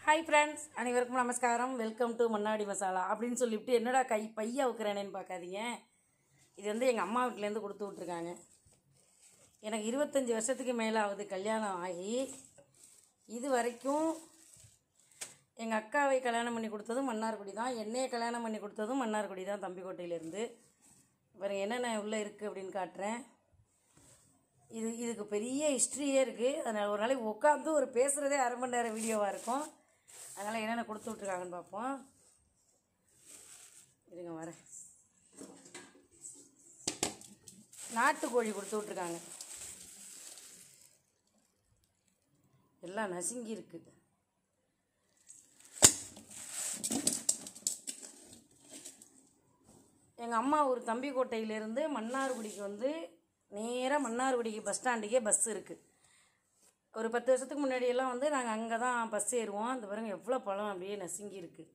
Hi friends அனைவருக்கும் நமஸ்காரம் welcome to Mannady masala அப்படின்னு சொல்லிவிட்டு என்னடா கை பையா வைக்கிறேனேன்னு பார்க்காதீங்க இது வந்து எங்கள் அம்மா வீட்டிலேருந்து கொடுத்து விட்ருக்காங்க எனக்கு இருபத்தஞ்சி வருஷத்துக்கு மேலே ஆகுது கல்யாணம் ஆகி இது வரைக்கும் எங்கள் அக்காவை கல்யாணம் பண்ணி கொடுத்ததும் மன்னார்குடி தான் என்னையை கல்யாணம் பண்ணி கொடுத்ததும் மன்னார்குடி தான் தம்பிக்கோட்டையிலேருந்து பாருங்க என்னென்ன உள்ளே இருக்குது அப்படின்னு காட்டுறேன் இது இதுக்கு பெரிய ஹிஸ்ட்ரியே இருக்குது அதனால் ஒரு நாளைக்கு உட்காந்து ஒரு பேசுகிறதே அரை மணி நேரம் வீடியோவாக இருக்கும் அதனால் என்னென்ன கொடுத்து விட்ருக்காங்கன்னு பார்ப்போம் இருங்க வரேன் நாட்டுக்கோழி கொடுத்து விட்ருக்காங்க எல்லாம் நசுங்கி இருக்கு எங்கள் அம்மா ஒரு தம்பிக்கோட்டையிலேருந்து மன்னார்குடிக்கு வந்து நேராக மன்னார்குடிக்கு பஸ் ஸ்டாண்டுக்கே பஸ் இருக்குது ஒரு பத்து வருஷத்துக்கு முன்னாடியெல்லாம் வந்து நாங்கள் அங்கே தான் பஸ் ஏறுவோம் அந்த பாருங்க எவ்வளோ பழம் அப்படியே நசுங்கி இருக்குது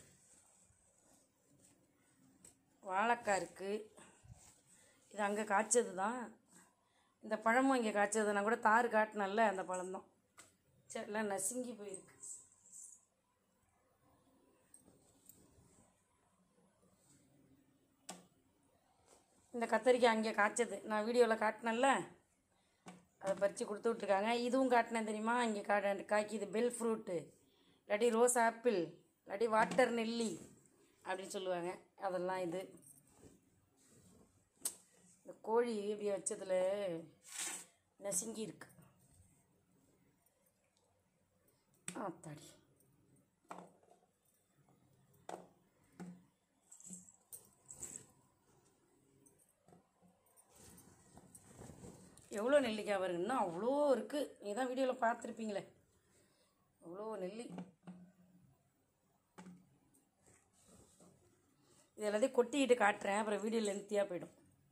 வாழைக்காய் இருக்குது இது அங்கே காய்ச்சது தான் இந்த பழமும் இங்கே காய்ச்சது நான் கூட தார் காட்டினல்ல அந்த பழம்தான் சரி எல்லாம் நசுங்கி போயிருக்கு இந்த கத்தரிக்காய் அங்கே காய்ச்சது நான் வீடியோவில் காட்டினேன்ல அதை பறித்து கொடுத்து விட்ருக்காங்க இதுவும் காட்டினேன் தெரியுமா இங்கே கா காய்க்குது பெல் ஃப்ரூட்டு இல்லாட்டி ரோஸ் ஆப்பிள் இல்லாட்டி வாட்டர் நெல்லி அப்படின்னு சொல்லுவாங்க அதெல்லாம் இது இந்த கோழி இப்படி வச்சதில் நசுங்கி இருக்கு ஆத்தாடி எவ்வளோ நெல்லிக்காய் வருங்க இன்னும் அவ்வளோ இருக்குது நீ தான் வீடியோவில் பார்த்துருப்பீங்களே அவ்வளோ நெல்லி இது எல்லாத்தையும் கொட்டிக்கிட்டு காட்டுறேன் அப்புறம் வீடியோ லென்த்தியாக போயிடும்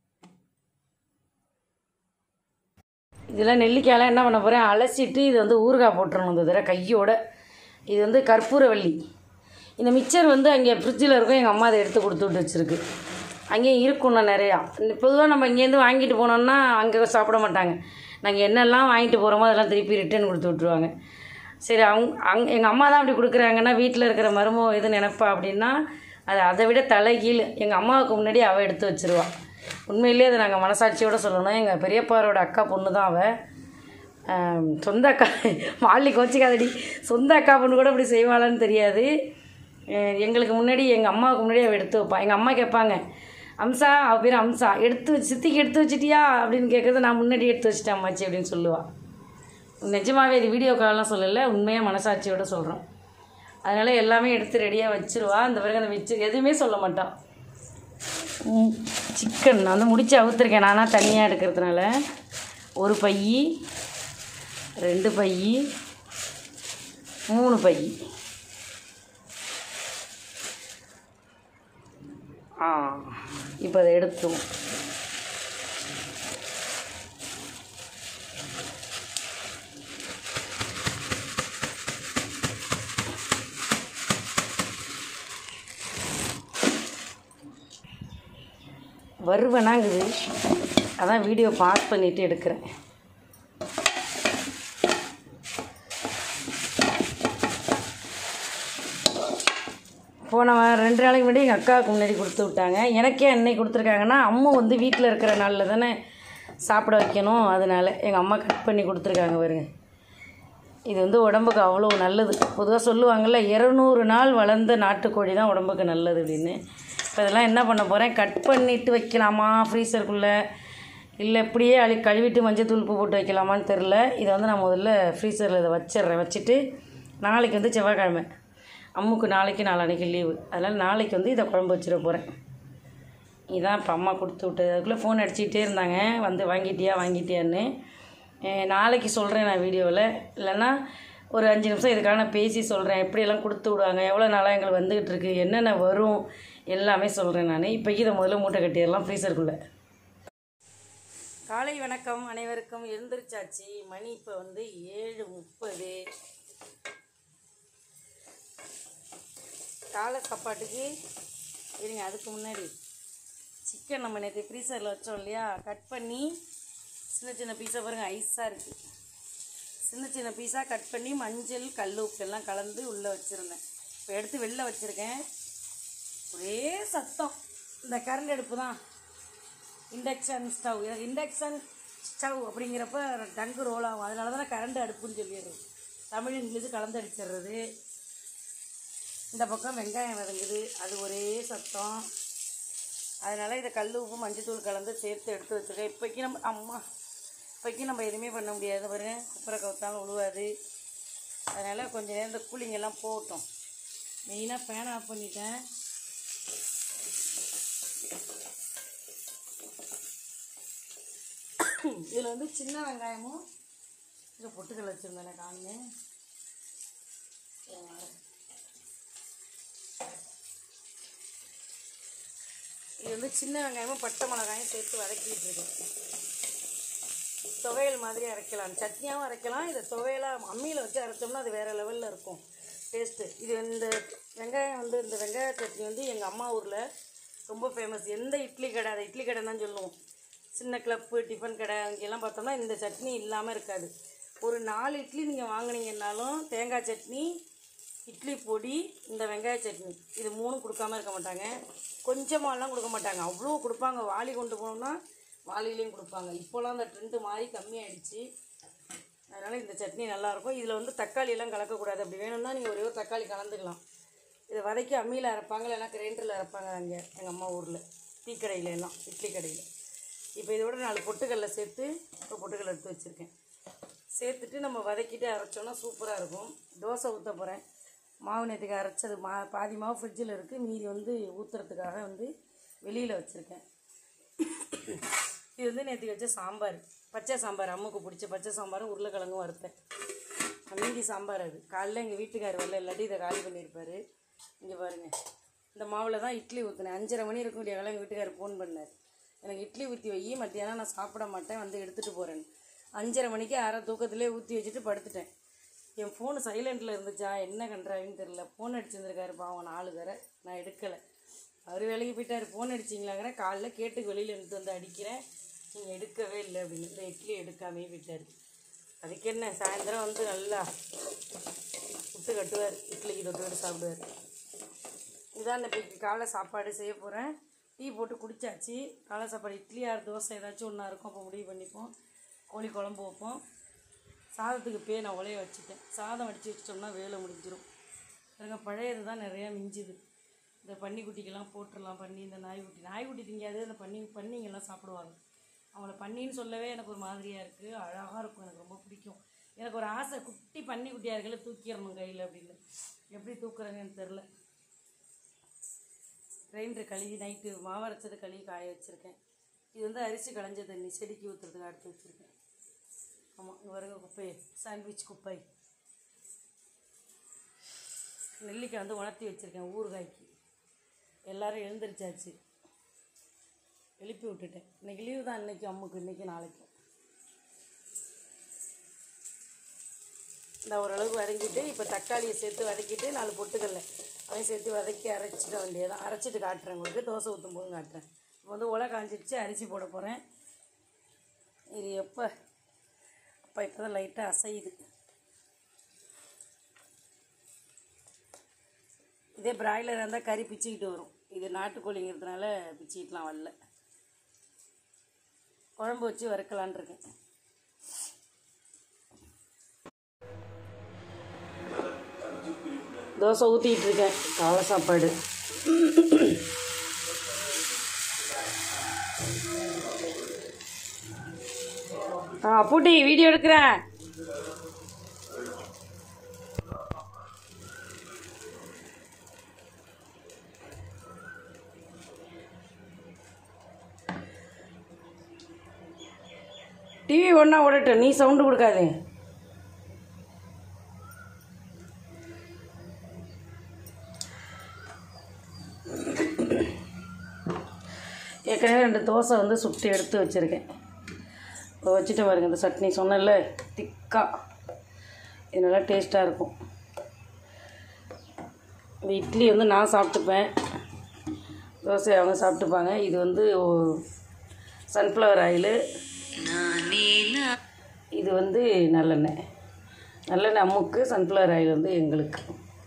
இதெல்லாம் நெல்லிக்காயெல்லாம் என்ன பண்ண போகிறேன் அலசிட்டு இது வந்து ஊறுகாய் போட்டுறணும் இந்த தடவை கையோட இது வந்து கற்பூரவள்ளி இந்த மிக்சர் வந்து அங்கே ஃப்ரிட்ஜில் இருக்கும் எங்கள் அம்மா அதை எடுத்து கொடுத்து விட்டு வச்சுருக்கு அங்கேயும் இருக்கும்ண்ணா நிறையா பொதுவாக நம்ம இங்கேருந்து வாங்கிட்டு போனோம்னா அங்கே சாப்பிட மாட்டாங்க நாங்கள் என்னெல்லாம் வாங்கிட்டு போகிறோமோ அதெல்லாம் திருப்பி ரிட்டர்ன் கொடுத்து விட்ருவாங்க சரி அவங்க அங் எங்கள் அம்மா தான் அப்படி கொடுக்குறாங்கன்னா வீட்டில் இருக்கிற மருமோ எது நினைப்பா அப்படின்னா அது அதை விட தலைகீழ் எங்கள் அம்மாவுக்கு முன்னாடி அவள் எடுத்து வச்சிருவாள் உண்மையிலேயே அதை நாங்கள் மனசாட்சியோடு சொல்லணும் எங்கள் பெரியப்பாரோட அக்கா பொண்ணு தான் அவள் ஆம், சொந்த அக்கா மாலி கோச்சிக்காதடி சொந்த அக்கா பொண்ணு கூட இப்படி செய்வாளான்னு தெரியாது அஹ் எங்களுக்கு முன்னாடி எங்கள் அம்மாவுக்கு முன்னாடி அவள் எடுத்து வைப்பாள் எங்கள் அம்மா கேட்பாங்க அம்சா அவள் பேர் அம்சா எடுத்து வச்சு சித்திக்கு எடுத்து வச்சிட்டியா அப்படின்னு கேட்குறது நான் முன்னாடி எடுத்து வச்சிட்டேன் அம்மாச்சி அப்படின்னு சொல்லுவாள் நிஜமாவே இது வீடியோ கால்லாம் சொல்லலை உண்மையாக மனசாட்சியோடு சொல்கிறோம் அதனால் எல்லாமே எடுத்து ரெடியாக வச்சிருவா அந்த பிறகு அந்த வச்சு எதுவுமே சொல்ல மாட்டான் ம், சிக்கன் நான் வந்து முடிச்சு அவுத்துருக்கேன் நானாக தனியாக எடுக்கிறதுனால ஒரு பை ரெண்டு பை மூணு பை ஆ இப்போ அதை எடுத்துவோம் வருவேனாங்குது அதான் வீடியோ பாஸ் பண்ணிவிட்டு எடுக்கிறேன் போன வா- ரெண்டு நாளைக்கு முன்னாடி எங்கள் அக்காவுக்கு முன்னாடி கொடுத்து விட்டாங்க எனக்கே அன்னைக்கு கொடுத்துருக்காங்கன்னா அம்மா வந்து வீட்டில் இருக்கிற நாளில் தானே சாப்பிட வைக்கணும் அதனால் எங்கள் அம்மா கட் பண்ணி கொடுத்துருக்காங்க பாருங்க இது வந்து உடம்புக்கு அவ்வளோ நல்லது பொதுவாக சொல்லுவாங்கள்ல இரநூறு நாள் வளர்ந்த நாட்டுக்கோழி தான் உடம்புக்கு நல்லது அப்படின்னு இப்போ இதெல்லாம் என்ன பண்ண போகிறேன் கட் பண்ணிட்டு வைக்கலாமா ஃப்ரீசருக்குள்ளே இல்லை இப்படியே அழி கழுவிட்டு மஞ்சள் தூள் உப்பு போட்டு வைக்கலாமான்னு தெரில இதை வந்து நான் முதல்ல ஃப்ரீசரில் இதை வச்சிடுறேன் வச்சுட்டு நாளைக்கு வந்து செவ்வாய்க்கிழமை அம்முக்கு நாளைக்கு நாளான்னைக்கு லீவு அதனால் நாளைக்கு வந்து இதை குழம்பு வச்சிட போகிறேன் இதான் இப்போ அம்மா கொடுத்து விட்டது அதுக்குள்ளே ஃபோன் அடிச்சுக்கிட்டே இருந்தாங்க வந்து வாங்கிட்டியா வாங்கிட்டியான்னு அஹ் நாளைக்கு சொல்கிறேன் நான் வீடியோவில் இல்லைன்னா ஒரு அஞ்சு நிமிஷம் இதுக்காக நான் பேசி சொல்கிறேன் எப்படியெல்லாம் கொடுத்து விடுவாங்க எவ்வளோ நாளாக எங்களுக்கு வந்துக்கிட்டு இருக்கு என்னென்ன வரும் எல்லாமே சொல்கிறேன் நான் இப்போக்கி இதை முதல்ல மூட்டை கட்டிடலாம் ஃப்ரீசருக்குள்ளே காலை வணக்கம் அனைவருக்கும் எழுந்திருச்சாச்சு மணி இப்போ வந்து ஏழு முப்பது காலை சாப்பாட்டுக்கு இருங்க அதுக்கு முன்னாடி சிக்கன் நம்ம நேற்று ஃப்ரீசரில் வச்சோம் இல்லையா கட் பண்ணி சின்ன சின்ன பீஸாக பாருங்கள் ஐஸாக இருக்குது சின்ன சின்ன பீஸாக கட் பண்ணி மஞ்சள் கல் உப்பு எல்லாம் கலந்து உள்ளே வச்சுருந்தேன் இப்போ எடுத்து வெளில வச்சுருக்கேன் ஒரே சத்தம் இந்த கரண்ட் அடுப்பு தான் இண்டக்ஷன் ஸ்டவ் இண்டக்ஷன் ஸ்டவ் அப்படிங்கிறப்ப டங்கு ரோல் ஆகும் அதனால தான் கரண்ட் அடுப்புன்னு சொல்லிடுறது தமிழ் இங்கிலீஷ் கலந்து அடிச்சிடுறது இந்த பக்கம் வெங்காயம் வதங்குது அது ஒரே சத்தம் அதனால் இதை கல் உப்பு மஞ்சத்தூள் கலந்து சேர்த்து எடுத்து வச்சுருக்கேன் இப்போக்கி நம்ம அம்மா இப்போக்கி நம்ம எதுவுமே பண்ண முடியாது பாருங்க குப்பரை கவுத்தாலும் உழுவாது அதனால் கொஞ்சம் நேரம் இந்த கூலிங் எல்லாம் போகட்டும் மெயினாக ஃபேன் ஆஃப் பண்ணிட்டேன் இதில் வந்து சின்ன வெங்காயமும் இதில் பொட்டுக்கல் வச்சுருந்தேன் காணுங்க இது வந்து சின்ன வெங்காயமும் பட்டை மிளகாயும் சேர்த்து வதக்கிட்டு இருக்கேன் துவையல் மாதிரி அரைக்கலாம் சட்னியாகவும் அரைக்கலாம் இதை துவையலாக அம்மியில் வச்சு அரைச்சோம்னா அது வேறு லெவலில் இருக்கும் டேஸ்ட்டு இது இந்த வெங்காயம் வந்து இந்த வெங்காய சட்னி வந்து எங்கள் அம்மா ஊரில் ரொம்ப ஃபேமஸ் எந்த இட்லி கடை அதை இட்லி கடை தான் சொல்லுவோம் சின்ன கிளப்பு டிஃபன் கடை அங்கெல்லாம் பார்த்தோம்னா இந்த சட்னி இல்லாமல் இருக்காது ஒரு நாலு இட்லி நீங்கள் வாங்குனீங்கன்னாலும் தேங்காய் சட்னி இட்லி பொடி இந்த வெங்காய சட்னி இது மூணும் கொடுக்காம இருக்க மாட்டாங்க கொஞ்சமாலாம் கொடுக்க மாட்டாங்க அவ்வளோ கொடுப்பாங்க வாளி கொண்டு போனோம்னா வாளிலையும் கொடுப்பாங்க இப்போலாம் அந்த ட்ரெண்டு மாறி கம்மியாயிடுச்சு அதனால் இந்த சட்னி நல்லாயிருக்கும் இதில் வந்து தக்காளி எல்லாம் கலக்கக்கூடாது அப்படி வேணும்னா நீங்கள் ஒரே ஒரு தக்காளி கலந்துக்கலாம் இதை வதக்கி அம்மியில் அரைப்பாங்க இல்லைன்னா கிரைண்டரில் அரைப்பாங்க அங்கே எங்கள் அம்மா ஊரில் டீ கடையில எல்லாம் இட்லி கடையில் இப்போ இதோட நாலு பொட்டுக்கல்ல சேர்த்து இப்போ பொட்டுக்கல்ல எடுத்து வச்சுருக்கேன் சேர்த்துட்டு நம்ம வதக்கிட்டு அரைச்சோன்னா சூப்பராக இருக்கும் தோசை ஊற்ற போகிறேன் மாவு நேற்றுக்கு அரைச்சது மா பாதி மாவு ஃப்ரிட்ஜில் இருக்குது மீதி வந்து ஊற்றுறதுக்காக வந்து வெளியில் வச்சுருக்கேன் இது வந்து நேற்றுக்கு வச்ச சாம்பார் பச்சை சாம்பார் அம்முக்கு பிடிச்ச பச்சை சாம்பாரும் உருளைக்கிழங்கும் வறுத்தேன் மீதி சாம்பார் அது காலைல எங்கள் வீட்டுக்கார் வரல இல்லாட்டி இதை காலி பண்ணியிருப்பாரு இங்கே பாருங்கள் இந்த மாவில் தான் இட்லி ஊற்றினேன் அஞ்சரை மணி இருக்கும் வேலை எங்கள் வீட்டுக்காரர் ஃபோன் பண்ணார் எனக்கு இட்லி ஊற்றி வை மத்தியானம் நான் சாப்பிட மாட்டேன் வந்து எடுத்துகிட்டு போகிறேன் அஞ்சரை மணிக்கு அரை தூக்கத்திலே ஊற்றி வச்சுட்டு படுத்துட்டேன் என் ஃபோனு சைலண்டில் இருந்துச்சா என்ன கண்றாவின்னு தெரில ஃபோன் அடிச்சிருந்துருக்காரு பாவம் நாலு தடவை நான் எடுக்கலை அவர் வேலைக்கு போயிட்டார் ஃபோன் அடிச்சிங்களாங்கிற காலைல கேட்டுக்கு வெளியில் இருந்து வந்து அடிக்கிறேன் நீங்கள் எடுக்கவே இல்லை அப்படின்னு இந்த இட்லி எடுக்காமே போயிட்டார் அதுக்கு என்ன சாயந்தரம் வந்து நல்லா சுட்டு கட்டுவார் இட்லிக்கு தொட்டு சாப்பிடுவார் இதான் இப்போ காலை சாப்பாடு செய்ய போகிறேன் டீ போட்டு குடிச்சாச்சு காலை சாப்பாடு இட்லி ஆறு தோசை ஏதாச்சும் ஒன்றா இருக்கும் அப்போ முடிவு பண்ணிப்போம் கோழி குழம்பு வைப்போம் சாதத்துக்கு பே நான் உலைய வச்சுட்டேன் சாதம் வடித்து வச்சிட்டோம்னா வேலை முடிஞ்சிடும் பாருங்க பழையது தான் நிறையா மிஞ்சுது இந்த பன்னிக்குட்டிக்கெல்லாம் போட்டுடலாம் பண்ணி இந்த நாய்க்குட்டி நாய்க்குட்டி திங்காது அந்த பன்னி பன்னிங்கெல்லாம் சாப்பிடுவாங்க அவங்கள பன்னின்னு சொல்லவே எனக்கு ஒரு மாதிரியாக இருக்குது அழகாக இருக்கும் எனக்கு ரொம்ப பிடிக்கும் எனக்கு ஒரு ஆசை குட்டி பன்னிக்குட்டியாக இருக்கல தூக்கிடணும் கையில் அப்படின்னு எப்படி தூக்குறேன்னு தெரில கிரைண்டர் கழுவி நைட்டு மாவரைச்சது கழுவி காய வச்சுருக்கேன் இது வந்து அரிசி களைஞ்ச தண்ணி செடிக்கு ஊற்றுறதுக்கு அடுத்து வச்சுருக்கேன் ஆமாம் இங்கே வருங்க குப்பை சாண்ட்விச் குப்பை நெல்லிக்காய் வந்து உணர்த்தி வச்சுருக்கேன் ஊறுகாய்க்கு எல்லாரும் எழுந்திரிச்சாச்சு எழுப்பி விட்டுட்டேன் இன்னைக்கு லீவு தான் இன்னைக்கு அம்முக்கு இன்னைக்கு நாளைக்கும் இந்த ஓரளவுக்கு வதங்கிட்டு இப்போ தக்காளியை சேர்த்து வதக்கிட்டு நாலு பொட்டுக்கல்ல அதையும் சேர்த்து வதக்கி அரைச்சிட வேண்டியதான் அரைச்சிட்டு காட்டுறேன் உங்களுக்கு தோசை ஊற்றும் போது காட்டுறேன் இப்போ வந்து உலை காஞ்சிடுச்சு அரிசி போட போகிறேன் இது எப்போ அப்போ இப்போ தான் லைட்டாக அசையுது இதே பிராய்லர் இருந்தால் கறி பிச்சுக்கிட்டு வரும் இது நாட்டுக்கோழிங்கிறதுனால பிச்சுக்கிட்டுலாம் வரல குழம்பு வச்சு வறுக்கலான் இருக்கேன் தோசை ஊற்றிக்கிட்டு இருக்கேன் காலை சாப்பாடு ஆ பூட்டி வீடியோ எடுக்கிறேன் டிவி ஒன்றா ஓடட்டும் நீ சவுண்டு கொடுக்காதே ஏற்கனவே ரெண்டு தோசை வந்து சுட்டு எடுத்து வச்சுருக்கேன் இப்போ வச்சுட்டு பாருங்க இந்த சட்னி சொன்னேன்ல திக்காக இது நல்லா டேஸ்ட்டாக இருக்கும் இந்த இட்லி வந்து நான் சாப்பிட்டுப்பேன் தோசை அவங்க சாப்பிட்டுப்பாங்க இது வந்து சன்ஃப்ளவர் ஆயிலு இது வந்து நல்லெண்ணெய் நல்லெண்ணெய் அம்முக்கு சன்ஃப்ளவர் ஆயில் வந்து எங்களுக்கு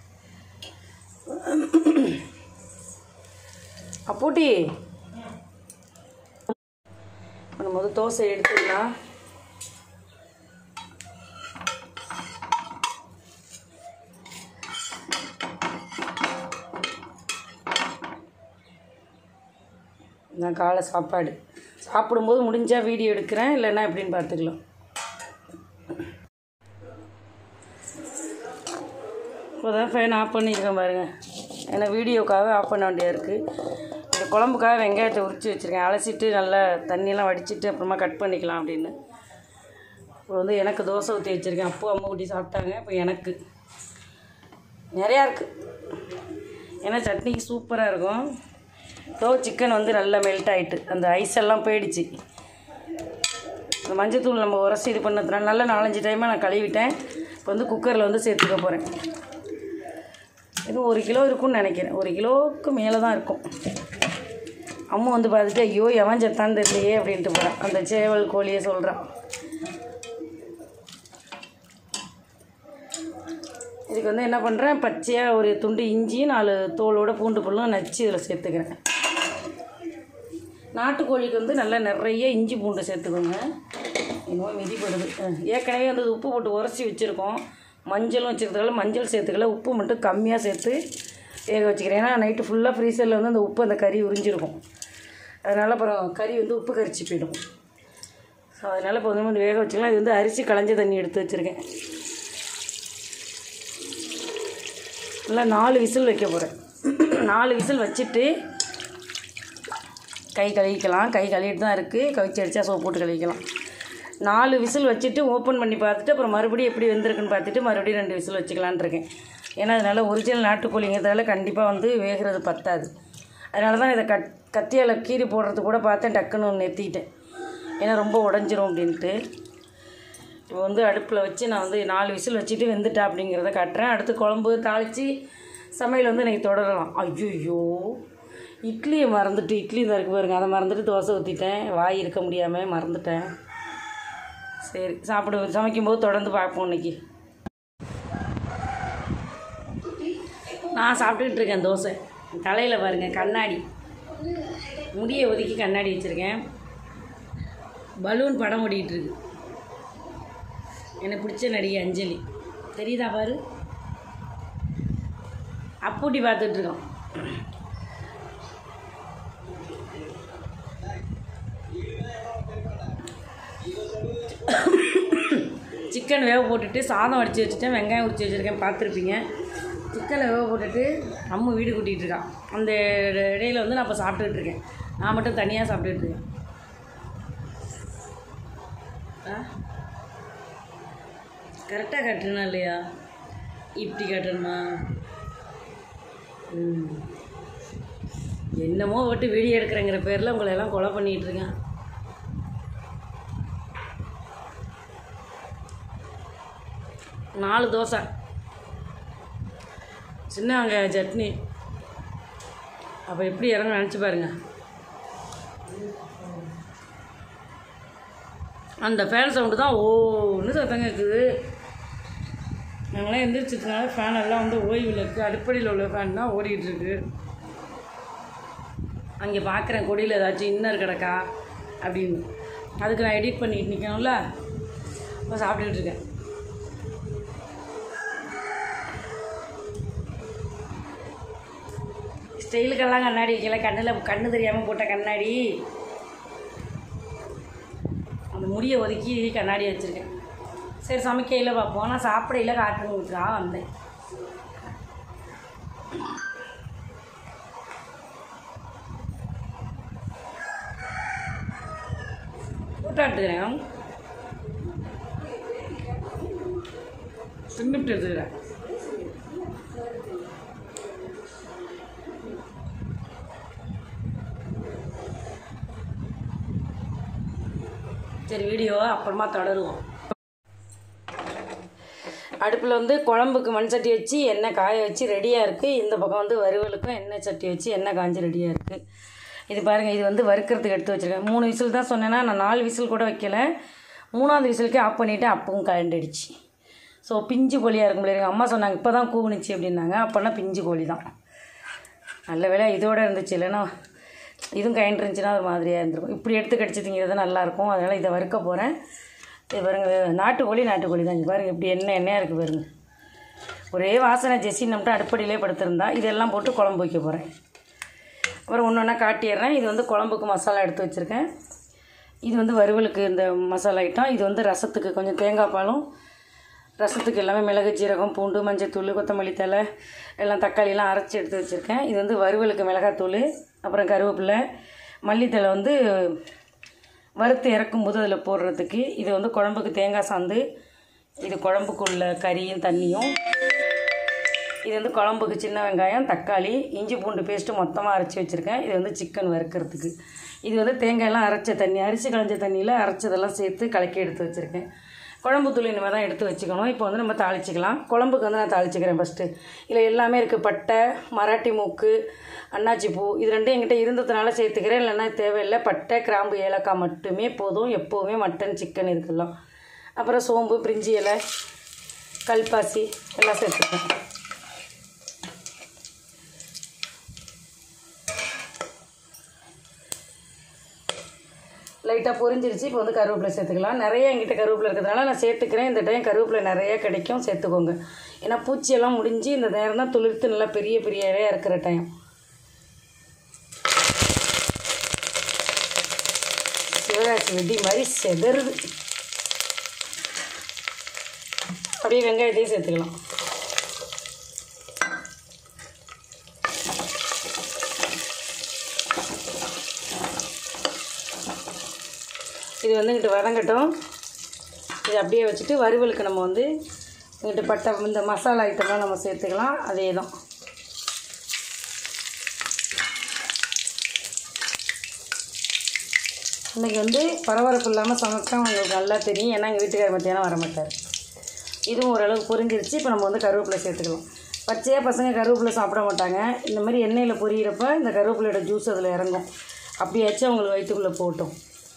அப்பூட்டி இப்போ நம்ம வந்து தோசை எடுத்துக்கலாம் நான் காலை சாப்பாடு சாப்பிடும்போது முடிஞ்சால் வீடியோ எடுக்கிறேன் இல்லைன்னா எப்படின்னு பார்த்துக்கலாம் இப்போ தான் ஃபேன் ஆஃப் பண்ணியிருக்கேன் பாருங்கள் ஏன்னா வீடியோக்காக ஆஃப் பண்ண வேண்டியது இருக்குது இந்த குழம்புக்காக வெங்காயத்தை உரித்து வச்சுருக்கேன் அலசிட்டு நல்லா தண்ணியெல்லாம் வடிச்சிட்டு அப்புறமா கட் பண்ணிக்கலாம் அப்படின்னு இப்போ வந்து எனக்கு தோசை ஊற்றி வச்சுருக்கேன் அப்போ அம்மா ஊட்டி சாப்பிட்டாங்க இப்போ எனக்கு நிறையா இருக்குது ஏன்னா சட்னிக்கு சூப்பராக இருக்கும் தோ சிக்கன் வந்து நல்லா மெல்ட் ஆகிட்டு அந்த ஐஸ் எல்லாம் போயிடுச்சு இந்த மஞ்சத்தூள் நம்ம உரசி இது பண்ணதுனால நல்லா நாலஞ்சு டைமாக நான் கழுவிட்டேன் இப்போ வந்து குக்கரில் வந்து சேர்த்துக்க போகிறேன் இது ஒரு கிலோ இருக்கும்னு நினைக்கிறேன் ஒரு கிலோவுக்கு மேலே தான் இருக்கும் அம்மா வந்து பார்த்துட்டு ஐயோ எவன் செத்தான் தெரியலையே அப்படின்ட்டு போகிறான் அந்த சேவல் கோழியை சொல்கிறான் இதுக்கு வந்து என்ன பண்ணுறேன் பச்சையாக ஒரு துண்டு இஞ்சி நாலு தோலோட பூண்டு புல்லும் நச்சு இதில் சேர்த்துக்கிறேன் நாட்டுக்கோழிக்கு வந்து நல்லா நிறைய இஞ்சி பூண்டு சேர்த்துக்கோங்க இன்னும் மிதிப்படுது அஹ், ஏற்கனவே வந்து இது உப்பு போட்டு உரசி வச்சுருக்கோம் மஞ்சளும் வச்சுருக்கதால மஞ்சள் சேர்த்துக்கல உப்பு மட்டும் கம்மியாக சேர்த்து வேக வச்சுக்கிறேன் ஏன்னா நைட்டு ஃபுல்லாக ஃப்ரீசரில் வந்து அந்த உப்பு அந்த கறி உறிஞ்சிருக்கும் அதனால் அப்புறம் கறி வந்து உப்பு கரிச்சு போயிடும் ஸோ அதனால் இப்போ வந்து வேக வச்சுக்கலாம் இது வந்து அரிசி களைஞ்ச தண்ணி எடுத்து வச்சுருக்கேன் நல்லா நாலு விசில் வைக்க போகிறேன் நாலு விசில் வச்சுட்டு கை கழுவிக்கலாம் கை கழுவிட்டு தான் இருக்குது கவிச்சு அடித்தா சோப்பு போட்டு கழுவிக்கலாம் நாலு விசில் வச்சுட்டு ஓப்பன் பண்ணி பார்த்துட்டு அப்புறம் மறுபடியும் எப்படி வெந்திருக்குன்னு பார்த்துட்டு மறுபடியும் ரெண்டு விசில் வச்சுக்கலான்னு இருக்கேன் ஏன்னா அதனால் ஒரிஜினல் நாட்டுக்கோழிங்கிறதால கண்டிப்பாக வந்து வேகிறது பத்தாது அதனால தான் இதை கட் கத்தியால் கீறி போடுறது கூட பார்த்தேன் டக்குன்னு நிறுத்திக்கிட்டேன் ஏன்னா ரொம்ப உடஞ்சிரும் அப்படின்ட்டு இப்போ வந்து அடுப்பில் வச்சு நான் வந்து நாலு விசில் வச்சுட்டு வெந்துட்டா அப்படிங்கிறத காட்டுறேன் அடுத்து குழம்பு தாளித்து சமையல் வந்து எனக்கு தொடரலாம் ஐயோ இட்லியை மறந்துட்டு இட்லி தான் இருக்கு பாருங்க அதை மறந்துட்டு தோசை ஊற்றிட்டேன் வாய் இருக்க முடியாமல் மறந்துட்டேன் சரி சாப்பிடு சமைக்கும்போது தொடர்ந்து பார்ப்போம் இன்னைக்கு நான் சாப்பிட்டுக்கிட்டு இருக்கேன் தோசை தலையில் பாருங்கள் கண்ணாடி முடியை ஒதுக்கி கண்ணாடி வச்சுருக்கேன் பலூன் படம் ஓடிட்டு இருக்கு எனக்கு பிடிச்ச நடிகை அஞ்சலி தெரியுதா பாரு அப்பூட்டி பார்த்துட்ருக்கோம் சிக்கன் வேக போட்டுட்டு சாதம் வடித்து வச்சுட்டேன் வெங்காயம் உரிச்சு வச்சுருக்கேன் பார்த்துருப்பீங்க சிக்கனை வேக போட்டுட்டு அம்மு வீடு கூட்டிகிட்டு இருக்கான் அந்த இடையில வந்து நான் இப்போ சாப்பிட்டுட்டு இருக்கேன் நான் மட்டும் தனியாக சாப்பிட்டுட்டு இருக்கேன் ஆ கரெக்டாக கட்டணும் இல்லையா இப்படி கட்டணுமா ம் என்னமோ விட்டு வீடியோ எடுக்கிறேங்கிற பேரில் உங்களை எல்லாம் கொலை பண்ணிகிட்டு இருக்கேன் நாலு தோசை சின்ன வெங்காய சட்னி அப்போ எப்படி இறங்க நினச்சி பாருங்க அந்த ஃபேன் சவுண்டு தான் ஓன்னு சத்தம் கேட்குது நாங்களாம் எந்திரிச்சதுனால ஃபேன் எல்லாம் வந்து ஓய்வில் இருக்குது அடுப்படியில் உள்ள ஃபேன் தான் ஓடிக்கிட்டு இருக்கு அங்கே பார்க்குறேன் கொடியில் ஏதாச்சும் இன்னர் கிடக்கா அப்படின்னு அதுக்கு நான் எடிட் பண்ணிட்டு நிற்கணும்ல இப்போ சாப்பிட்டுக்கிட்டு இருக்கேன் ஸ்டைலுக்கெல்லாம் கண்ணாடி வைக்கல கண்ணில் கண்ணு தெரியாமல் போட்ட கண்ணாடி அந்த முடியை ஒதுக்கி கண்ணாடி வச்சுருக்கேன் சரி சமைக்கையில் பார்ப்போம் நான் சாப்பிடையில் காட்டுறதுக்காக வந்தேன் போட்டாட்டுக்கிறேன் தின்னுட்டு எடுத்துக்கிறேன் சரி வீடியோ அப்புறமா தொடருவோம் அடுப்பில் வந்து குழம்புக்கு மண் சட்டி வச்சு எண்ணெய் காய வச்சு ரெடியாக இருக்குது இந்த பக்கம் வந்து வறுவலுக்கும் எண்ணெய் சட்டி வச்சு எண்ணெய் காஞ்சி ரெடியாக இருக்குது இது பாருங்கள் இது வந்து வறுக்கிறதுக்கு எடுத்து வச்சுருக்கேன் மூணு விசில் தான் சொன்னேன்னா நான் நாலு விசில் கூட வைக்கல மூணாவது விசிலுக்கே ஆஃப் பண்ணிவிட்டு அப்பவும் கரண்டிடுச்சு ஸோ பிஞ்சு கோழியாக இருக்கும் இல்லையா எங்கள் அம்மா சொன்னாங்க இப்போ தான் கூவுனுச்சு அப்படின்னாங்க அப்போனா பிஞ்சு கோழி தான் நல்ல வேலை இதோட இருந்துச்சு இல்லைன்னா இதுவும் கைண்ட் இருந்துச்சுன்னா ஒரு மாதிரியாக இருந்திருக்கும் இப்படி எடுத்து கடிச்சு திங்கிறது நல்லாயிருக்கும் அதனால் இதை வறுக்க போகிறேன் இது பாருங்க நாட்டுக்கோழி நாட்டுக்கோழி தான் இங்கே பாருங்கள் இப்படி எண்ணெய் எண்ணெயாக இருக்குது பாருங்க ஒரே வாசனை ஜெஸ்ஸி நம்மட்டு அடுப்படியிலே படுத்திருந்தா இதெல்லாம் போட்டு குழம்பு வைக்க போகிறேன் அப்புறம் ஒன்று ஒன்றா காட்டிடுறேன் இது வந்து குழம்புக்கு மசாலா எடுத்து வச்சுருக்கேன் இது வந்து வறுவலுக்கு இந்த மசாலா ஐட்டம் இது வந்து ரசத்துக்கு கொஞ்சம் தேங்காய் பாலும் ரசத்துக்கு எல்லாமே மிளகு ஜீரகம் பூண்டு மஞ்சத்தூள் கொத்தமல்லி தழை எல்லாம் தக்காளியெல்லாம் அரைச்சி எடுத்து வச்சுருக்கேன் இது வந்து வறுவலுக்கு மிளகாத்தூள் அப்புறம் கருவேப்பிலை மல்லித்தழை வந்து வறுத்து இறக்கும்போது அதில் போடுறதுக்கு இது வந்து குழம்புக்கு தேங்காய் சாந்து இது குழம்புக்குள்ள கறியும் தண்ணியும் இது வந்து குழம்புக்கு சின்ன வெங்காயம் தக்காளி இஞ்சி பூண்டு பேஸ்ட்டு மொத்தமாக அரைச்சி வச்சுருக்கேன் இது வந்து சிக்கன் வறுக்கிறதுக்கு இது வந்து தேங்காயெல்லாம் அரைச்ச தண்ணி அரிசி களைஞ்ச தண்ணியில் அரைச்சதெல்லாம் சேர்த்து கலக்கி எடுத்து வச்சுருக்கேன் குழம்பு தூள் இனிமேல் தான் எடுத்து வச்சுக்கணும் இப்போ வந்து நம்ம தாளிச்சிக்கலாம் குழம்புக்கு வந்து நான் தாளிச்சிக்கிறேன் ஃபஸ்ட்டு இதில் எல்லாமே இருக்குது பட்டை மராட்டி மூக்கு அன்னாச்சி பூ இது ரெண்டும் என்கிட்ட இருந்ததுனால சேர்த்துக்கிறேன் இல்லைன்னா தேவையில்லை பட்டை கிராம்பு ஏலக்காய் மட்டுமே போதும் எப்போவுமே மட்டன் சிக்கன் இதுக்கெல்லாம் அப்புறம் சோம்பு பிரிஞ்சி இலை கல்பாசி எல்லாம் சேர்த்துப்பேன் லைட்டாக பொரிஞ்சிருச்சு இப்போ வந்து கருவேப்பிலை சேர்த்துக்கலாம் நிறைய என்கிட்ட கருவேப்பிலை இருக்கிறதுனால நான் சேர்த்துக்கிறேன் இந்த டைம் கருவேப்பிலை நிறைய கிடைக்கும் சேர்த்துக்கோங்க ஏன்னா பூச்சியெல்லாம் முடிஞ்சு இந்த நேரம் தான் துளிர்த்து நல்லா பெரிய பெரிய இலையாக இருக்கிற டைம் சிவகாசி வெடி மாதிரி செதறுது அப்படியே வெங்காயத்தையும் சேர்த்துக்கலாம் இது வந்து இங்கிட்டு வதங்கட்டும் இது அப்படியே வச்சுட்டு வறுவலுக்கு நம்ம வந்து இங்கிட்டு பட்டை இந்த மசாலா ஐட்டம்லாம் நம்ம சேர்த்துக்கலாம் அதே தான் இன்றைக்கி வந்து பரபரப்பு இல்லாமல் சமைச்சா உங்களுக்கு நல்லா தெரியும் ஏன்னா எங்கள் வீட்டுக்கார மத்தியானம் வர மாட்டார் இதுவும் ஓரளவுக்கு பொரிஞ்சிருச்சு இப்போ நம்ம வந்து கருவேப்பிலை சேர்த்துக்கலாம் பச்சையாக பசங்க கருவேப்பிலை சாப்பிட மாட்டாங்க இந்த மாதிரி எண்ணெயில் பொரியிறப்ப இந்த கருவேப்பிலையோட ஜூஸ் அதில் இறங்கும் அப்படியாச்சும் அவங்களுக்கு வயிற்றுக்குள்ளே போட்டோம்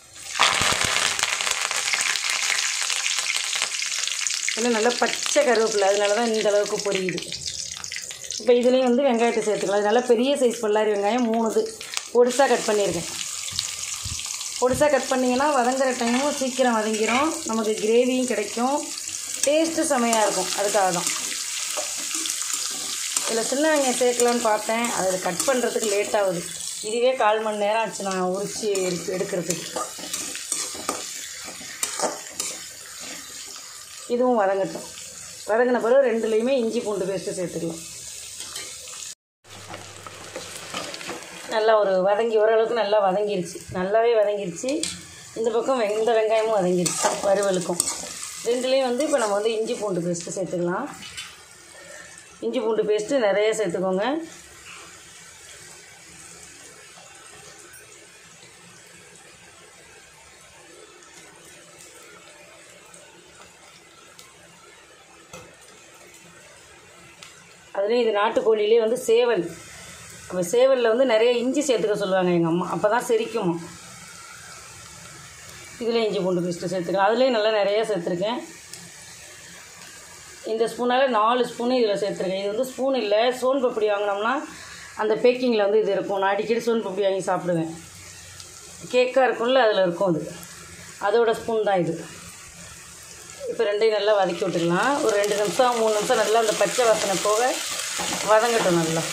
ஏன்னா நல்லா பச்சை கருவேப்பிலை அதனால தான் இந்த அளவுக்கு பொரியுது இப்போ இதுலேயும் வந்து வெங்காயத்தை சேர்த்துக்கலாம் இது நல்லா பெரிய சைஸ் பல்லாரி வெங்காயம் மூணு இது பொடிசாக கட் பண்ணியிருக்கேன் பொடிசாக கட் பண்ணிங்கன்னா வதங்குற டைமும் சீக்கிரம் வதங்கிரும் நமக்கு கிரேவியும் கிடைக்கும் டேஸ்ட்டு செமையாக இருக்கும் அதுக்காக தான் இதில் சின்ன வெங்காயம் சேர்க்கலான்னு பார்த்தேன் அதில் கட் பண்ணுறதுக்கு லேட் ஆகுது இதுவே கால் மணி நேரம் ஆச்சு நான் உரித்து எடுத்து எடுக்கிறதுக்கு இதுவும் வதங்கட்டும் வதங்கின பிறகு ரெண்டுலேயுமே இஞ்சி பூண்டு பேஸ்ட்டு சேர்த்துக்கலாம் நல்லா ஒரு வதங்கி ஓரளவுக்கு நல்லா வதங்கிருச்சு நல்லாவே வதங்கிருச்சு இந்த பக்கம் வெ இந்த வெங்காயமும் வதங்கிருச்சு வறுவலுக்கும் ரெண்டுலேயும் வந்து இப்போ நம்ம வந்து இஞ்சி பூண்டு பேஸ்ட்டு சேர்த்துக்கலாம் இஞ்சி பூண்டு பேஸ்ட்டு நிறைய சேர்த்துக்கோங்க அதுலேயும் இது நாட்டுக்கோழிலே வந்து சேவல் அப்போ சேவலில் வந்து நிறைய இஞ்சி சேர்த்துக்க சொல்லுவாங்க எங்கள் அம்மா அப்போ தான் செரிக்குமா இதில் இஞ்சி பூண்டு பேஸ்ட்டு சேர்த்துக்கலாம் அதுலேயும் நல்லா நிறைய சேர்த்துருக்கேன் இந்த ஸ்பூனால் நாலு ஸ்பூனு இதில் சேர்த்துருக்கேன் இது வந்து ஸ்பூன் இல்லை சோன் பப்படி வாங்கினோம்னா அந்த பேக்கிங்கில் வந்து இது இருக்கும் நான் அடிக்கடி சோன் பப்படி வாங்கி சாப்பிடுவேன் கேக்காக இருக்கும்ல அதில் இருக்கும் அது அதோட ஸ்பூன் தான் இது இப்போ ரெண்டையும் நல்லா வதக்கி விட்டுக்கலாம் ஒரு ரெண்டு நிமிஷம் மூணு நிமிஷம் நல்லா அந்த பச்சை வாசனை போக வதங்கட்டும் நல்லா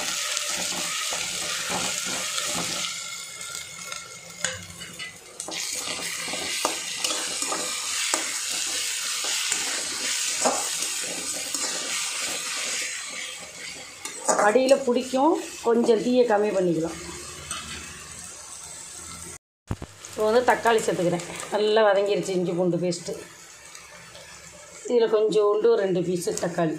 அடியில் பிடிக்கும் கொஞ்சம் தீயை கம்மி பண்ணிக்கலாம் இப்போ வந்து தக்காளி சேர்த்துக்கிறேன் நல்லா வதங்கிருச்சு இஞ்சி பூண்டு பேஸ்ட்டு இதில் கொஞ்சோண்டு ஒரு ரெண்டு பீஸு தக்காளி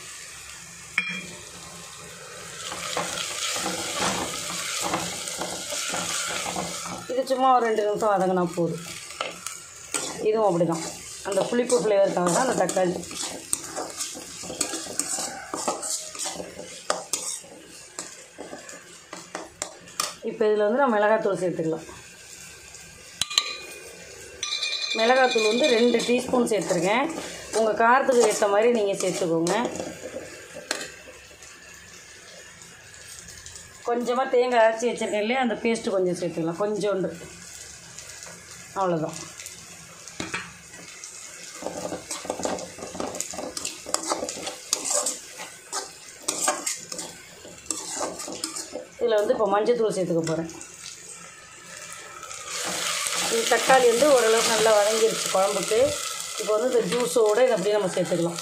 இது சும்மா ஒரு ரெண்டு நிமிஷம் வதங்கினா போதும் இதுவும் அப்படி தான் அந்த புளிப்பு ஃப்ளேவருக்காக தான் அந்த தக்காளி இப்போ இதில் வந்து நான் மிளகாத்தூள் சேர்த்துக்கலாம் மிளகாத்தூள் வந்து ரெண்டு டீஸ்பூன் சேர்த்துருக்கேன் உங்கள் காரத்துக்கு ஏற்ற மாதிரி நீங்கள் சேர்த்துக்கோங்க கொஞ்சமாக தேங்காய் அரைச்சி வச்சிருக்கேன் இல்லையா அந்த பேஸ்ட்டு கொஞ்சம் சேர்த்துக்கலாம் கொஞ்சோண்டு அவ்வளோதான் இதில் வந்து இப்போ மஞ்சத்தூள் சேர்த்துக்க போகிறேன் இது தக்காளி வந்து ஓரளவுக்கு நல்லா வதங்கிருச்சு குழம்புக்கு இப்போ வந்து இந்த ஜூஸோடு இதை அப்படியே நம்ம சேர்த்துக்கலாம்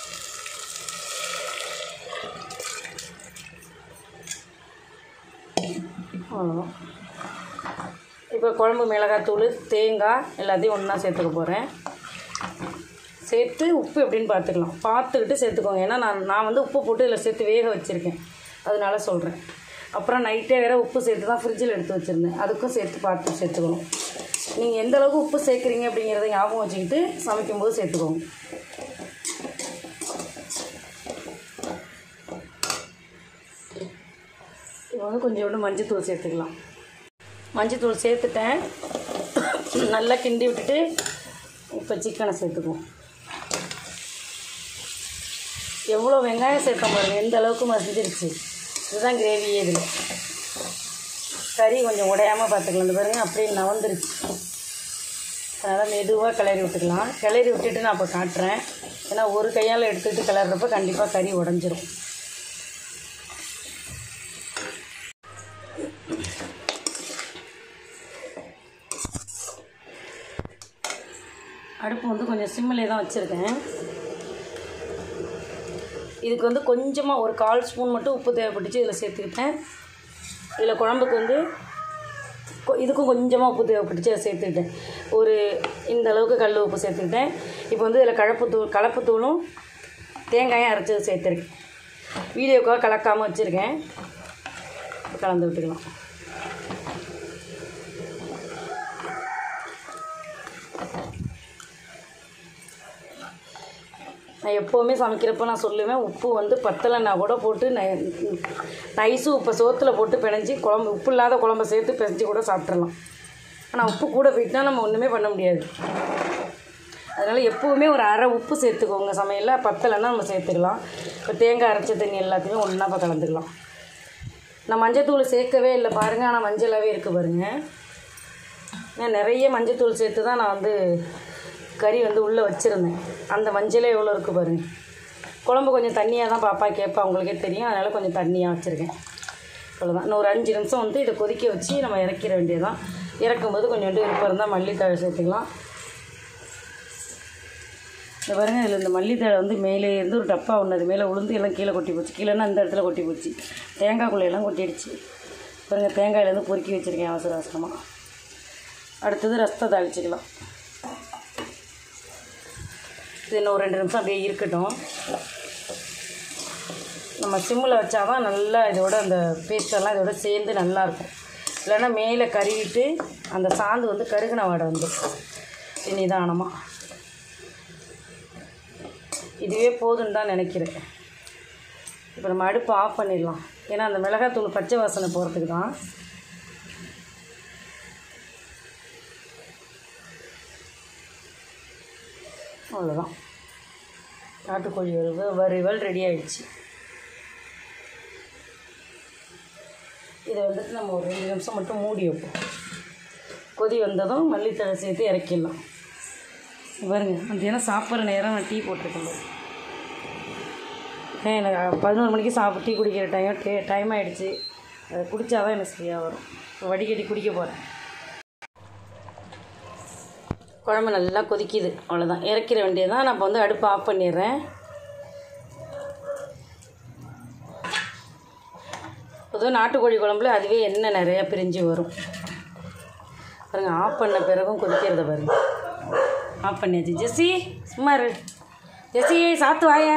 அவ்வளோதான் இப்போ குழம்பு மிளகாத்தூள் தேங்காய் எல்லாத்தையும் ஒன்றா சேர்த்துக்க போகிறேன் சேர்த்து உப்பு எப்படின்னு பார்த்துக்கலாம் பார்த்துக்கிட்டு சேர்த்துக்கோங்க ஏன்னா நான் நான் வந்து உப்பு போட்டு இதில் சேர்த்து வேக வச்சுருக்கேன் அதனால சொல்கிறேன் அப்புறம் நைட்டே வேறு உப்பு சேர்த்து தான் ஃப்ரிட்ஜில் எடுத்து வச்சுருந்தேன் அதுக்கும் சேர்த்து பார்த்து சேர்த்துக்கணும் நீங்கள் எந்த அளவுக்கு உப்பு சேர்க்குறீங்க அப்படிங்கிறத ஞாபகம் வச்சுக்கிட்டு சமைக்கும்போது சேர்த்துக்கோங்க இப்போ வந்து கொஞ்சோண்டு மஞ்சத்தூள் சேர்த்துக்கலாம் மஞ்சத்தூள் சேர்த்துட்டேன் நல்லா கிண்டி விட்டுட்டு இப்போ சிக்கனை சேர்த்துக்குவோம் எவ்வளோ வெங்காயம் சேர்த்த பாருங்க எந்த அளவுக்கு மசிஞ்சிருச்சு இதுதான் கிரேவியே இதில் கறி கொஞ்சம் உடையாமல் பார்த்துக்கலாம் இந்த பாருங்க அப்படியே நவந்துருச்சு அதனால் மெதுவாக கிளறி விட்டுக்கலாம் கிளறி விட்டுட்டு நான் இப்போ காட்டுறேன் ஏன்னா ஒரு கையால் எடுத்துக்கிட்டு கிளறப்ப கண்டிப்பாக கறி உடஞ்சிரும் அடுப்பு வந்து கொஞ்சம் சிம்மிலே தான் வச்சுருக்கேன் இதுக்கு வந்து கொஞ்சமாக ஒரு கால் ஸ்பூன் மட்டும் உப்பு தேவைப்பட்டுச்சு இதில் சேர்த்துக்கிட்டேன் இதில் குழம்புக்கு வந்து கொ- இதுக்கும் கொஞ்சமாக உப்பு தேவைப்பட்டுச்சு அதை சேர்த்துக்கிட்டேன் ஒரு இந்த அளவுக்கு கல் உப்பு சேர்த்துக்கிட்டேன் இப்போ வந்து இதில் கலப்புத்தூள் கலப்புத்தூளும் தேங்காயும் அரைச்சது சேர்த்துருக்கேன் வீடியோக்காக கலக்காமல் வச்சுருக்கேன் கலந்து விட்டுக்கலாம் நான் எப்போவுமே சமைக்கிறப்ப நான் சொல்லுவேன் உப்பு வந்து பத்தலைன்னா கூட போட்டு நை நைஸு உப்பை சோத்தில் போட்டு பிணைஞ்சி குழம்பு உப்பு இல்லாத குழம்ப சேர்த்து பிணைஞ்சி கூட சாப்பிட்றலாம் ஆனால் உப்பு கூட போயிட்டுனா நம்ம ஒன்றுமே பண்ண முடியாது அதனால் எப்போவுமே ஒரு அரை உப்பு சேர்த்துக்கோங்க சமையலில் பத்தலைன்னா நம்ம சேர்த்துக்கலாம் இப்போ தேங்காய் அரைச்ச தண்ணி எல்லாத்தையுமே ஒன்றா இப்போ கலந்துக்கலாம் நான் மஞ்சத்தூள் சேர்க்கவே இல்லை பாருங்கள் ஆனால் மஞ்சளாகவே இருக்குது பாருங்கள் நான் நிறைய மஞ்சத்தூள் சேர்த்து தான் நான் வந்து கறி வந்து உள்ளே வச்சுருந்தேன் அந்த மஞ்சளே எவ்வளோ இருக்குது பாருங்க குழம்பு கொஞ்சம் தண்ணியாக தான் பாப்பா கேட்பா உங்களுக்கே தெரியும் அதனால் கொஞ்சம் தண்ணியாக வச்சுருக்கேன் அவ்வளோதான் இன்னும் ஒரு அஞ்சு நிமிஷம் வந்து இதை கொதிக்க வச்சு நம்ம இறக்கிற வேண்டியதுதான் இறக்கும்போது கொஞ்சோண்டு விருப்பம் இருந்தால் மல்லித்தழை சேர்த்துக்கலாம் இந்த பாருங்க இதில் இந்த மல்லித்தழை வந்து மேலே இருந்து ஒரு டப்பா ஒன்று அது மேலே உளுந்து எல்லாம் கீழே கொட்டி போச்சு கீழேன்னா அந்த இடத்துல கொட்டி போச்சு தேங்காய்க்குள்ளே எல்லாம் கொட்டிடுச்சு பாருங்க தேங்காயிலேருந்து பொறுக்கி வச்சுருக்கேன் அவசர அவசரமாக அடுத்தது ரசத்தை தாளிச்சிக்கலாம் இது இன்னும் ஒரு ரெண்டு நிமிஷம் அப்படியே இருக்கட்டும் நம்ம சிம்மில் வச்சாதான் நல்லா இதோட அந்த பேஸ்டெல்லாம் இதோட சேர்ந்து நல்லாயிருக்கும் இல்லைன்னா மேலே கருகிட்டு அந்த சாந்து வந்து கருகின வாடை வந்துடும் நிதானமாக இதுவே போதுன்னு தான் நினைக்கிறேன் இப்போ நம்ம அடுப்பு ஆஃப் பண்ணிடலாம் ஏன்னா அந்த மிளகாத்தூள் பச்சை வாசனை போகிறதுக்கு தான் அவ்வளோதான் நாட்டுக்கோழி வறுவல் வறுவல் ரெடி ஆயிடுச்சு இதை வந்துட்டு நம்ம ஒரு ரெண்டு நிமிஷம் மட்டும் மூடி வைப்போம் கொதி வந்ததும் மல்லித்தழை சேர்த்து இறக்கிடலாம் பாருங்க மத்தியானம் சாப்பிட்ற நேரம் நான் டீ போட்டிருக்கேன் பாருங்க. ஏன் எனக்கு பதினோரு மணிக்கு சாப்பிட்டு டீ குடிக்கிற டைம் டே டைம் ஆகிடுச்சு அதை குடித்தாதான் எனக்கு சரியாக வரும் இப்போ வடிகட்டி குடிக்க போகிறேன் குழம்பு நல்லா கொதிக்குது அவ்வளோதான் இறக்கிற வேண்டியதான் நான் இப்போ வந்து அடுப்பு ஆஃப் பண்ணிடுறேன் பொதுவாக நாட்டுக்கோழி குழம்புல அதுவே எண்ணெய் நிறையா பிரிஞ்சு வரும் பாருங்க ஆஃப் பண்ண பிறகும் கொதிக்கிறத பாருங்க ஆஃப் பண்ணியாச்சு ஜெஸ்ஸி சும்மா இரு ஜெஸ்ஸி சாத்து வாய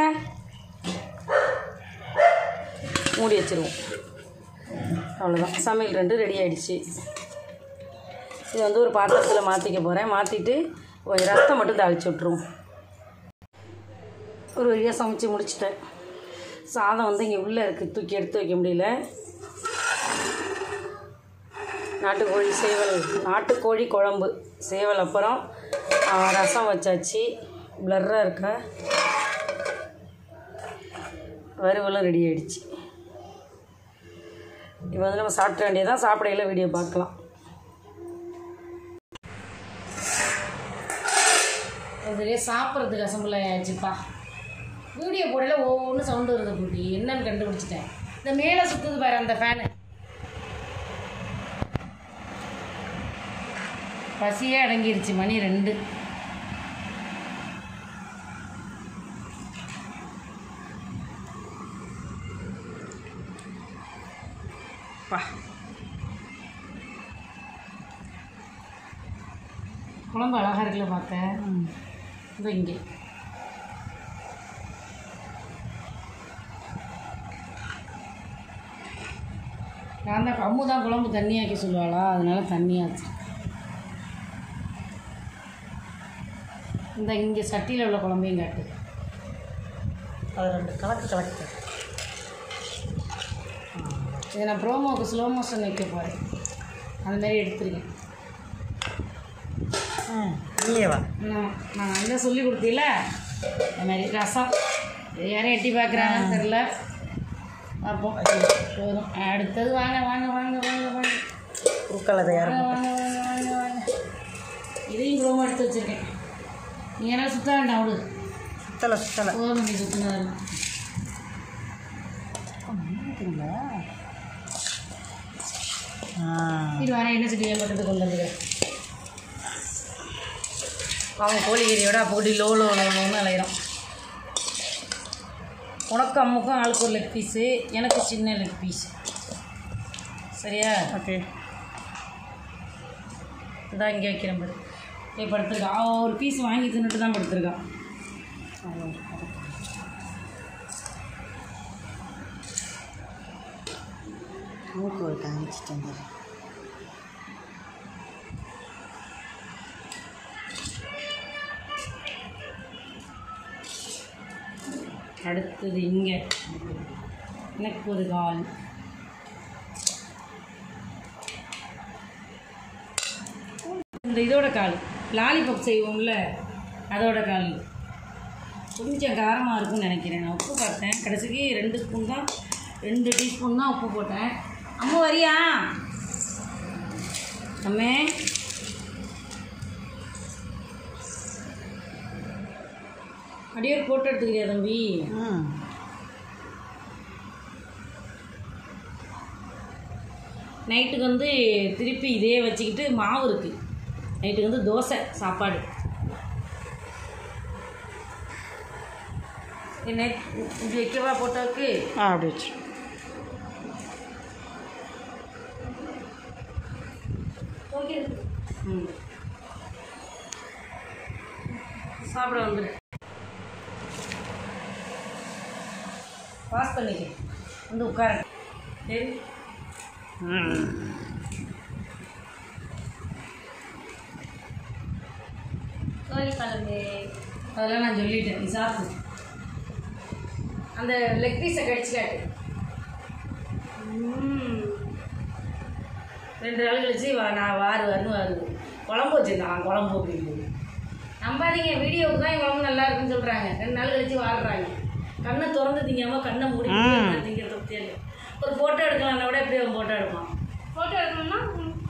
மூடி வச்சிருவோம் அவ்வளோதான் சமையல் ரெண்டு ரெடி ஆயிடுச்சு இது வந்து ஒரு பாத்திரத்தில் மாற்றிக்க போகிறேன் மாற்றிட்டு கொஞ்சம் ரசம் மட்டும் தாளிச்சு விட்ருவோம் ஒரு வழியாக சமைச்சு முடிச்சிட்டேன் சாதம் வந்து இங்கே உள்ளே இருக்குது தூக்கி எடுத்து வைக்க முடியல நாட்டுக்கோழி சேவல் நாட்டுக்கோழி குழம்பு சேவல் அப்புறம் ஆ, ரசம் வச்சாச்சு பிளர்ராக இருக்கா வறுவலும் ரெடி ஆயிடுச்சு இப்போ வந்து நம்ம சாப்பிட வேண்டியதான் சாப்பிடையில வீடியோ பார்க்கலாம் அதுலேயே சாப்பிட்றதுக்கு அசம்பிள் ஆயாச்சுப்பா வீடியோ போடையில ஒவ்வொன்றும் சவுண்டு வருது குட்டி என்னன்னு கண்டுபிடிச்சிட்டேன் இந்த மேலே சுற்றுது பாரு அந்த ஃபேனு பசியே அடங்கிருச்சு மணி ரெண்டு பா குழம்பு அழகாக இருக்குல்ல பார்க்க இதோ இங்கே நான் தான் அம்மு தான் குழம்பு தண்ணியாக்கி சொல்லுவாளா அதனால தண்ணியாச்சு இந்த இங்கே சட்டியில் உள்ள குழம்பையும் காட்டு அது ரெண்டு கலக்கு கலக்கு இதை நான் ப்ரோமோவுக்கு ஸ்லோ மோஷன் வைக்க போகிறேன் அந்த மாதிரி எடுத்துருக்கேன் ம் இல்லையவா நான் நான் அங்கே சொல்லி கொடுத்தீல அந்த மாதிரி ரசம் இது யாரும் எட்டி பார்க்குறாங்கன்னு தெரில பார்ப்போம் போதும் அடுத்தது வாங்க வாங்க வாங்க வாங்க வாங்க குறுக்கல் அதை யாரும் வாங்க வாங்க வாங்க வாங்க வாங்க இதையும் ப்ரோமோ எடுத்து வச்சுருக்கேன் நீ என்ன சுத்த வேண்டாம் விடு சுத்தலை சுத்தலை போதும் நீ சுற்றினது ஆ இது வரேன் என்ன சட்டி ஏற்பட்டது கொண்டு வந்துடுறேன் அவன் கோழிக்கறியோட அப்படி லோ லோ லோன்னு அலையிறான் உனக்கும் அம்முக்கும் ஆளுக்கு ஒரு லெக் பீஸு எனக்கு சின்ன லெக் பீஸ் சரியா ஓகே இதான் இங்கே வைக்கிறேன் பாரு போய் படுத்துருக்கான் அவன் ஒரு பீஸ் வாங்கி தின்னுட்டு தான் படுத்துருக்கான் மூக்கு ஒரு காமிச்சிட்டேன் பாரு. அடுத்தது இங்கே எனக்கு ஒரு கால் இந்த இதோட கால் லாலிபப் செய்வோம்ல அதோட கால் கொஞ்சம் காரமாக இருக்கும்னு நினைக்கிறேன் நான் உப்பு பார்த்தேன் கடைசிக்கு ரெண்டு ஸ்பூன் தான் ரெண்டு டீஸ்பூன் தான் உப்பு போட்டேன் அம்மா வரியா அம்மே அப்படியே ஒரு போட்டோ எடுத்துக்கிறியா தம்பி ம் நைட்டுக்கு வந்து திருப்பி இதே வச்சுக்கிட்டு மாவு இருக்குது நைட்டுக்கு வந்து தோசை சாப்பாடு என்ன இது வைக்கவா போட்டோவுக்கு ஆ அப்படி வச்சு ம் சாப்பிட வந்துடு பாஸ் பண்ணிக்க வந்து உட்கார சரி ம் கோழி குழம்பு அதெல்லாம் நான் சொல்லிட்டேன் நீ சாப்பிடு அந்த லெக் பீஸை கடிச்சு காட்டு ம். ரெண்டு நாள் கழிச்சு வா நான் வாரு வரணும் வருது குழம்பு வச்சுருந்தான் குழம்பு அப்படின்னு நம்பாதீங்க வீடியோவுக்கு தான் என் குழம்பு நல்லா இருக்குன்னு சொல்கிறாங்க ரெண்டு நாள் கழிச்சு வாடுறாங்க கண்ணை திறந்து திங்காம கண்ணை மூடி ம். திங்கிற தப்பியல் ஒரு ஃபோட்டோ எடுக்கலாம்னா கூட எப்படி அவன் ஃபோட்டோ எடுப்பான் ஃபோட்டோ எடுக்கணும்னா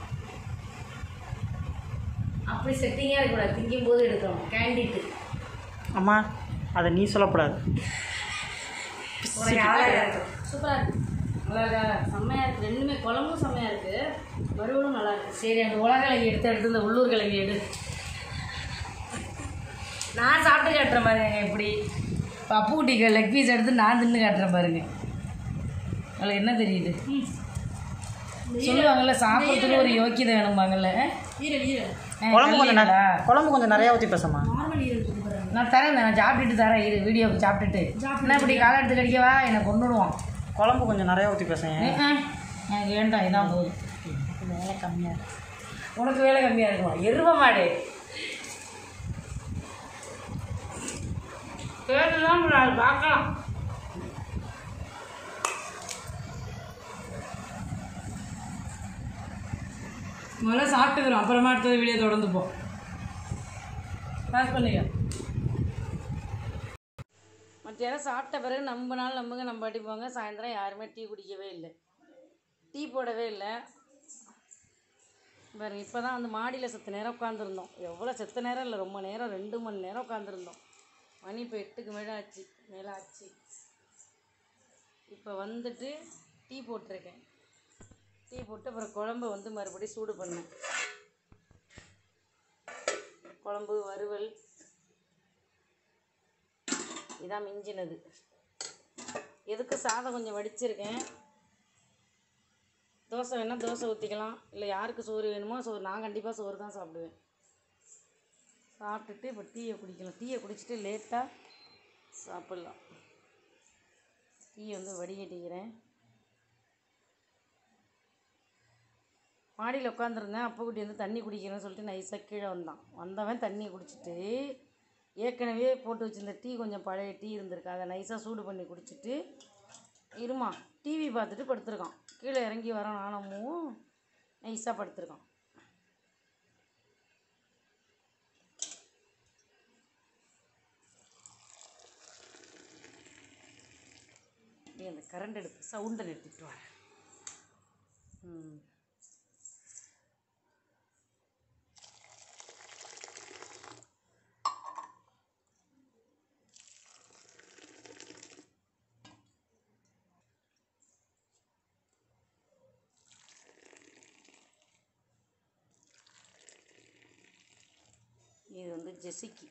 அப்படி செட்டிங்காக இருக்கக்கூடாது திங்கும் போது எடுக்கணும் கேண்டிட்டு அம்மா அதை நீ சொல்லக்கூடாது உனக்கு அழகா இருக்கும் சூப்பராக இருக்கு நல்லா இருக்கா செம்மையாக இருக்குது ரெண்டுமே குழம்பும் செம்மையாக இருக்குது வறுவலும் நல்லா இருக்கு சரி அந்த உலக கிழங்கு எடுத்து எடுத்து இந்த உள்ளூர் கிழங்கு எடு நான் சாப்பிட்டு காட்டுறேன் பாருங்க இப்படி பப்பு குட்டிக்கு லெக் பீஸ் எடுத்து நான் தின்னு காட்டுறேன் பாருங்க உங்களுக்கு என்ன தெரியுது சொல்லுவாங்கல்ல சாப்பிட்றதுக்கு ஒரு யோக்கியதை வேணும்பாங்கல்ல ஆ, குழம்பு கொஞ்சம் ந- கல்லிங்களா? குழம்பு கொஞ்சம் நிறையா ஊற்றி பேசம்மா நான் தரேன் நான் சாப்பிட்டுட்டு தரேன் இது வீடியோவுக்கு சாப்பிட்டுட்டு என்ன இப்படி காலை எடுத்து கடிக்கவா என்னை கொண்டுடுவான் குழம்பு கொஞ்சம் நிறையா ஊற்றி பேசுங்க எனக்கு வேண்டாம் இதான் போதும் வேலை கம்மியாக உனக்கு வேலை கம்மியாக இருக்குமா எருவ மாடு கேட்டுதான் நான் பார்க்கலாம் முதல்ல சாப்பிட்டுக்கிறோம் அப்புறமா அடுத்தது வீடியோ தொடர்ந்து போ பாஸ் பண்ணிக்க மத்தியானம் சாப்பிட்ட பிறகு நம்பினாலும் நம்புங்க நம்ம பாட்டி போங்க சாயந்தரம் யாருமே டீ குடிக்கவே இல்லை டீ போடவே இல்லை பாருங்க இப்போ தான் வந்து மாடியில் செத்த நேரம் உட்காந்துருந்தோம் எவ்வளோ செத்த நேரம் இல்லை ரொம்ப நேரம் ரெண்டு மணி நேரம் உட்காந்துருந்தோம் மணி இப்போ எட்டுக்கு மேலே ஆச்சு மேலே ஆச்சு இப்போ வந்துட்டு டீ போட்டிருக்கேன் டீ போட்டு அப்புறம் குழம்பு வந்து மறுபடியும் சூடு பண்ணேன் குழம்பு வறுவல் இதான் மிஞ்சினது எதுக்கு சாதம் கொஞ்சம் வடிச்சிருக்கேன் தோசை வேணால் தோசை ஊற்றிக்கலாம் இல்லை யாருக்கு சோறு வேணுமோ சோறு நான் கண்டிப்பாக சோறு தான் சாப்பிடுவேன் சாப்பிட்டுட்டு இப்போ டீயை குடிக்கலாம் டீயை குடிச்சிட்டு லேட்டாக சாப்பிட்லாம் டீயை வந்து வடிகட்டிக்கிறேன் மாடியில் உட்காந்துருந்தேன் அப்புக்குட்டி வந்து தண்ணி குடிக்கிறேன்னு சொல்லிட்டு நைஸாக கீழே வந்தான் வந்தவன் தண்ணி குடிச்சிட்டு ஏற்கனவே போட்டு வச்சிருந்த டீ கொஞ்சம் பழைய டீ இருந்திருக்கு அதை நைஸாக சூடு பண்ணி குடிச்சிட்டு இருமா டிவி பார்த்துட்டு படுத்திருக்கான் கீழே இறங்கி வர நானமும் நைஸாக படுத்திருக்கான் நீ அந்த கரண்ட் எடுத்து சவுண்டை நிறுத்திட்டு வர ம் இது வந்து ஜெசிக்கு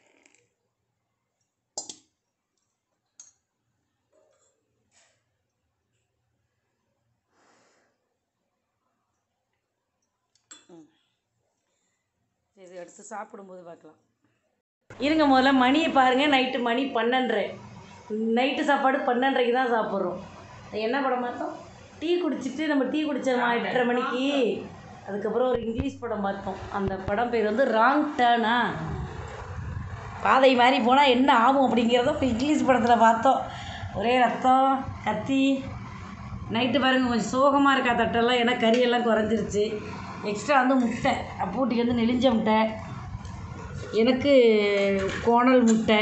ம். இது எடுத்து சாப்பிடும்போது பார்க்கலாம் இருங்க முதல்ல மணியை பாருங்கள் நைட்டு மணி பன்னெண்டரை நைட்டு சாப்பாடு பன்னெண்டரைக்கு தான் சாப்பிட்றோம் என்ன படம் பார்த்தோம் டீ குடிச்சிட்டு நம்ம டீ குடித்தோமா எட்டரை மணிக்கு அதுக்கப்புறம் ஒரு இங்கிலீஷ் படம் பார்த்தோம் அந்த படம் பேர் வந்து ராங் டேர்னா பாதை மாதிரி போனால் என்ன ஆகும் அப்படிங்கிறத இப்போ இங்கிலீஷ் படத்தில் பார்த்தோம் ஒரே ரத்தம் கத்தி நைட்டு பாருங்க கொஞ்சம் சோகமாக இருக்கா தட்டெல்லாம் ஏன்னா கறியெல்லாம் குறைஞ்சிருச்சு எக்ஸ்ட்ரா வந்து முட்டை அப்பூட்டிக்கு வந்து நெளிஞ்ச முட்டை எனக்கு கோணல் முட்டை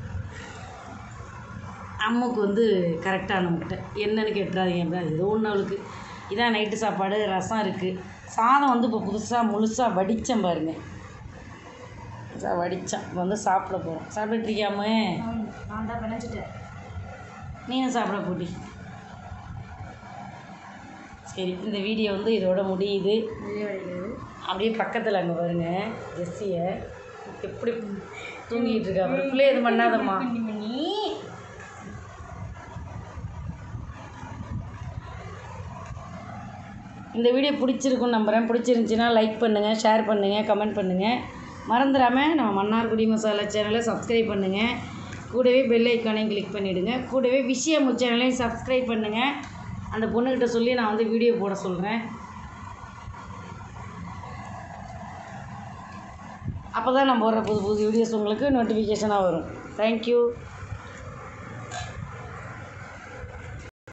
அம்முக்கு வந்து கரெக்டான முட்டை என்னன்னு கேட்டுறாதீங்க ஏதோ ஒன்று அவளுக்கு இதான் நைட்டு சாப்பாடு ரசம் இருக்குது சாதம் வந்து இப்போ புதுசாக முழுசாக வடித்தேன் பாருங்க புதுசாக வடித்தேன் இப்போ வந்து சாப்பிட போகிறோம் சாப்பிட்டுட்டு இருக்கியாமே நான் தான் பிணைச்சிட்டேன் நீனும் சாப்பிட போட்டி சரி இந்த வீடியோ வந்து இதோட முடியுது அப்படியே பக்கத்தில் அங்கே பாருங்க ஜெஸ்ஸியை எப்படி தூங்கிட்டு இருக்கா பாரு பிள்ளை இது பண்ணாதம்மா இந்த வீடியோ பிடிச்சிருக்குன்னு நம்புகிறேன் பிடிச்சிருந்துச்சின்னா லைக் பண்ணுங்கள் ஷேர் பண்ணுங்கள் கமெண்ட் பண்ணுங்கள் மறந்துடாமல் நம்ம மன்னார்குடி மசாலா சேனலை சப்ஸ்கிரைப் பண்ணுங்கள் கூடவே பெல் ஐக்கானையும் கிளிக் பண்ணிவிடுங்க கூடவே விஷயம் சேனலையும் சப்ஸ்கிரைப் பண்ணுங்கள் அந்த பொண்ணுக்கிட்ட சொல்லி நான் வந்து வீடியோ போட சொல்கிறேன் அப்போ தான் நான் போடுற புது புது வீடியோஸ் உங்களுக்கு நோட்டிஃபிகேஷனாக வரும் தேங்க்யூ